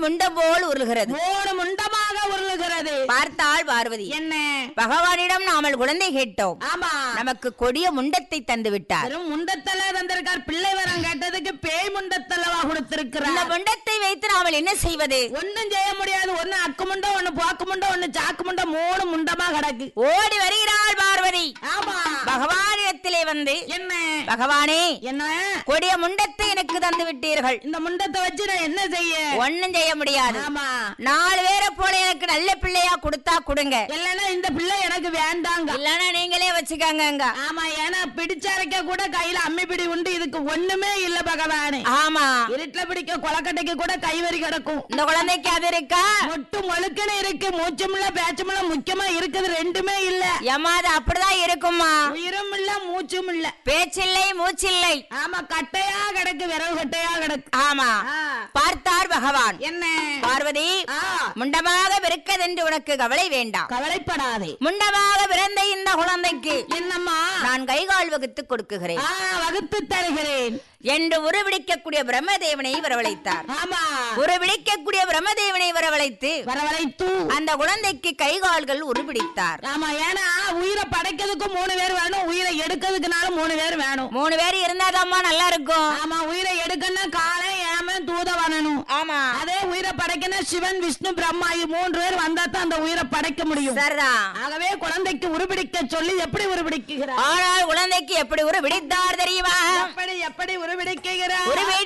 முண்டம் போல் உருளுகிறது மூணு முண்டமாக உருளுகிறது பார்த்தாள் பார்வதி என்ன பகவானிடம் நாமல் குழந்தை கேட்டோம் ஆமா நமக்கு கொடிய முண்டத்தை தந்து விட்டார் வெறும் முண்டத்தல தந்திருக்கார் பிள்ளை வரம் கேட்டதுக்கு பேய் முண்டத்தலவா இந்த கொடுத்திருக்கிறார் முண்டத்தை வைத்து நாமல் என்ன செய்வது ஒண்ணும் செய்ய முடியாது ஒண்ணு அக்கு முண்டம் ஒண்ணு போக்கு முண்டம் ஒண்ணு சாக்கு முண்டம் மூணு முண்டமா கிடக்கு ஓடி வருகிறாள் பார்வதி ஆமா பகவானிடத்திலே வந்து என்ன பகவானே என்ன கொடிய முண்டத்தை எனக்கு தந்து விட்டீர்கள் இந்த முண்டத்தை வச்சு நான் என்ன செய்ய ஒண்ணும் செய்ய முடியாது ஆமா நாலு பேரை போல எனக்கு நல்ல பிள்ளையா கொடுத்தா கொடுங்க இல்லன்னா இந்த பிள்ளை எனக்கு வேண்டாங்க இல்லன்னா நீங்களே வச்சுக்கங்க ஆமா ஏன்னா பிடிச்சரைக்க கூட கையில அம்மி பிடி உண்டு இதுக்கு ஒண்ணுமே இல்ல பகவானே ஆமா இருட்டுல பிடிக்க கொலக்கட்டைக்கு கூட கைவரி கிடக்கும் இந்த குழந்தைக்கு அது இருக்கா மொட்டு மொழுக்குன்னு இருக்கு மூச்சுமில்ல பேச்சுமில்ல முக்கியமா இருக்குது ரெண்டுமே இல்ல ஏமா அது அப்படிதான் இருக்குமா உயிரும் இல்ல மூச்சும் இல்ல பேச்சில்லை மூச்சில்லை ஆமா கட்டையா கிடக்கு விரவு கட்டையா கிடக்கு ஆமா ஆ, பார்த்தார் பகவான் என்ன பார்வதி ஆ, முண்டமாக பிறக்கதென்று உனக்கு கவலை வேண்டாம் கவலைப்படாதே முண்டமாக பிறந்த இந்த குழந்தைக்கு என்னம்மா நான் கைகால் வகுத்து கொடுக்குகிறேன் ஆ, வகுத்து தருகிறேன் என்று உருவிடிக்கக்கூடிய பிரம்மதேவனை வரவழைத்தார் ஆமா உருவிடிக்கக்கூடிய பிரம்மதேவனை வரவழைத்து வரவழைத்து அந்த குழந்தைக்கு கைகால்கள் உருபிடித்தார் ஆமா ஏன்னா உயிரை படைக்கிறதுக்கு மூணு பேர் வேணும் உயிரை எடுக்கிறதுக்குனாலும் மூணு பேர் வேணும் மூணு பேர் இருந்தாதாம்மா நல்லா இருக்கும் ஆமா உயிரை எடுக்கணும்னா காலை ஏம தூத வரணும் ஆமா அதே உயிரை படைக்கணும் சிவன் விஷ்ணு பிரம்மா இது மூன்று பேர் வந்தா தான் அந்த உயிரை படைக்க முடியும் சரிதான் ஆகவே குழந்தைக்கு உருபிடிக்க சொல்லி எப்படி உருபிடிக்கிறார் ஆனால் குழந்தைக்கு எப்படி உருவிடித்தார் தெரியுமா எப்படி எப்படி உருபிடிக்கிறார் உருவி